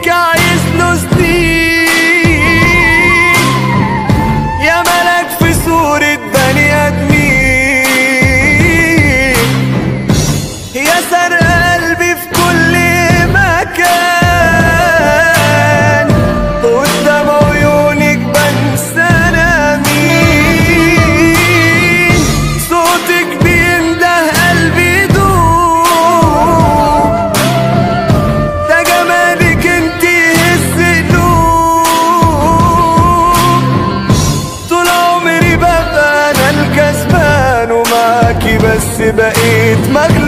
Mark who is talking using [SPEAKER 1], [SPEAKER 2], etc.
[SPEAKER 1] فيك عايز له سنين يا ملك في صورة بني ادمين يا سرق قلبي في كل مكان قدام عيونك بنسى انا مين صوتك بينده قلبي يدوب ده جمالك انت يهز قلوب طول عمري ببقى انا الكسبان ومعاكي بس بقيت مغلوب